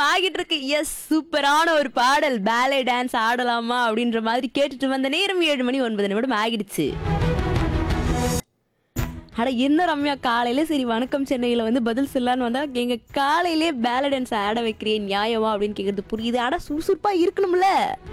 நேரம் ஆகிட்டு இருக்கு எஸ் சூப்பரான ஒரு பாடல் பேலே டான்ஸ் ஆடலாமா அப்படின்ற மாதிரி கேட்டுட்டு வந்த நேரம் ஏழு மணி ஒன்பது நிமிடம் ஆகிடுச்சு அட என்ன ரம்யா காலையில சரி வணக்கம் சென்னையில வந்து பதில் சொல்லலான்னு வந்தா எங்க காலையிலே பேலே டான்ஸ் ஆட வைக்கிறேன் நியாயமா அப்படின்னு கேக்குறது புரியுது ஆனா சுறுசுறுப்பா இருக்கணும்ல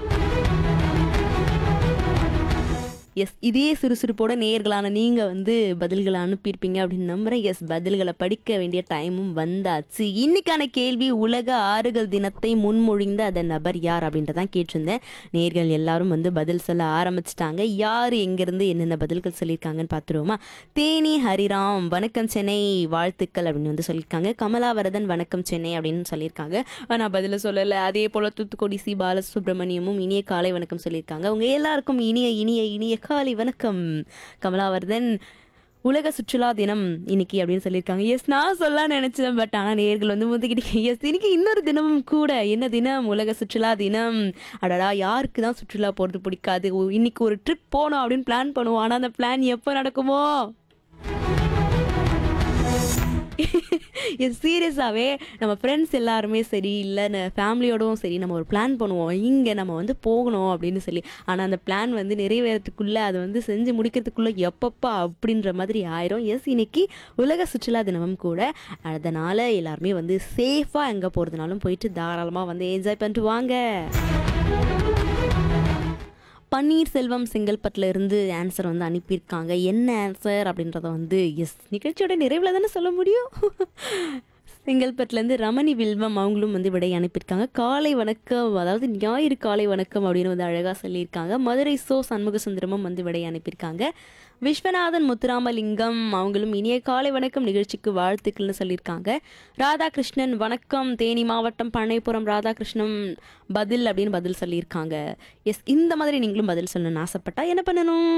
எஸ் இதே சுறுசுறுப்போட நேர்களான நீங்க வந்து பதில்களை அனுப்பியிருப்பீங்க அப்படின்னு நம்புறேன் எஸ் பதில்களை படிக்க வேண்டிய டைமும் வந்தாச்சு இன்னைக்கான கேள்வி உலக ஆறுகள் தினத்தை முன்மொழிந்த அந்த நபர் யார் அப்படின்றதான் கேட்டிருந்தேன் நேர்கள் எல்லாரும் வந்து பதில் சொல்ல ஆரம்பிச்சிட்டாங்க யார் எங்கிருந்து என்னென்ன பதில்கள் சொல்லியிருக்காங்கன்னு பார்த்துருவோமா தேனி ஹரிராம் வணக்கம் சென்னை வாழ்த்துக்கள் அப்படின்னு வந்து சொல்லியிருக்காங்க கமலாவரதன் வணக்கம் சென்னை அப்படின்னு சொல்லியிருக்காங்க நான் பதில சொல்லலை அதே போல தூத்துக்குடி சி பாலசுப்ரமணியமும் இனிய காலை வணக்கம் சொல்லியிருக்காங்க உங்க எல்லாருக்கும் இனிய இனிய இனிய காலை வணக்கம் கமலாவர்தன் உலக சுற்றுலா தினம் இன்னைக்கு அப்படின்னு சொல்லியிருக்காங்க எஸ் நான் சொல்ல நினைச்சேன் பட் ஆனால் நேர்கள் வந்து முந்திக்கிட்டு எஸ் இன்னைக்கு இன்னொரு தினமும் கூட என்ன தினம் உலக சுற்றுலா தினம் அடடா யாருக்கு தான் சுற்றுலா போகிறது பிடிக்காது ஓ, இன்னைக்கு ஒரு ட்ரிப் போகணும் அப்படின்னு பிளான் பண்ணுவோம் ஆனால் அந்த பிளான் எப்போ நடக்குமோ இது சீரியஸாகவே நம்ம ஃப்ரெண்ட்ஸ் எல்லாருமே சரி இல்லை ஃபேமிலியோடவும் சரி நம்ம ஒரு பிளான் பண்ணுவோம் இங்கே நம்ம வந்து போகணும் அப்படின்னு சொல்லி ஆனால் அந்த பிளான் வந்து நிறைவேறத்துக்குள்ளே அதை வந்து செஞ்சு முடிக்கிறதுக்குள்ளே எப்பப்பா அப்படின்ற மாதிரி ஆயிரும் எஸ் இன்னைக்கு உலக சுற்றுலா தினமும் கூட அதனால் எல்லாருமே வந்து சேஃபாக எங்கே போகிறதுனாலும் போயிட்டு தாராளமாக வந்து என்ஜாய் பண்ணிட்டு வாங்க பன்னீர்செல்வம் செங்கல்பட்டுல இருந்து ஆன்சர் வந்து அனுப்பியிருக்காங்க என்ன ஆன்சர் அப்படின்றத வந்து எஸ் நிகழ்ச்சியோட நிறைவில் தானே சொல்ல முடியும் செங்கல்பட்டுலேருந்து ரமணி வில்வம் அவங்களும் வந்து விடை அனுப்பியிருக்காங்க காலை வணக்கம் அதாவது ஞாயிறு காலை வணக்கம் அப்படின்னு வந்து அழகாக சொல்லியிருக்காங்க மதுரை சோ சண்முக சுந்தரமும் வந்து விடை அனுப்பியிருக்காங்க விஸ்வநாதன் முத்துராமலிங்கம் அவங்களும் இனிய காலை வணக்கம் நிகழ்ச்சிக்கு வாழ்த்துக்கள்னு சொல்லியிருக்காங்க ராதாகிருஷ்ணன் வணக்கம் தேனி மாவட்டம் பண்ணைப்புறம் ராதாகிருஷ்ணன் பதில் அப்படின்னு பதில் சொல்லியிருக்காங்க எஸ் இந்த மாதிரி நீங்களும் பதில் சொல்லணும்னு ஆசைப்பட்டா என்ன பண்ணணும்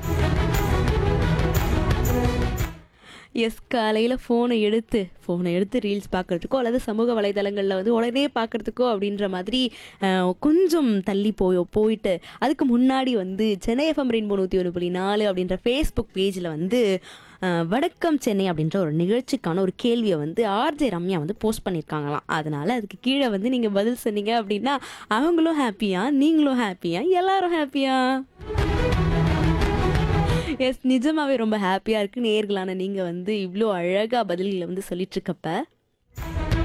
எஸ் காலையில் ஃபோனை எடுத்து ஃபோனை எடுத்து ரீல்ஸ் பார்க்குறதுக்கோ அல்லது சமூக வலைதளங்களில் வந்து உடனே பார்க்குறதுக்கோ அப்படின்ற மாதிரி அஹ், கொஞ்சம் தள்ளி போய் போயிட்டு அதுக்கு முன்னாடி வந்து சென்னை எஃப்எம் ரெயின்போ நூற்றி ஒரு புள்ளி நாலு அப்படின்ற ஃபேஸ்புக் பேஜில் வந்து அஹ், வணக்கம் சென்னை அப்படின்ற ஒரு நிகழ்ச்சிக்கான ஒரு கேள்வியை வந்து ஆர்ஜே ரம்யா வந்து போஸ்ட் பண்ணியிருக்காங்களாம் அதனால் அதுக்கு கீழே வந்து நீங்கள் பதில் சொன்னீங்க அப்படின்னா அவங்களும் ஹாப்பியா நீங்களும் ஹாப்பியா எல்லாரும் ஹாப்பியா எஸ் நிஜமாவே ரொம்ப ஹாப்பியாக இருக்கு நேர்களான நீங்கள் வந்து இவ்வளோ அழகாக பதில்களை வந்து சொல்லிட்டு இருக்கப்ப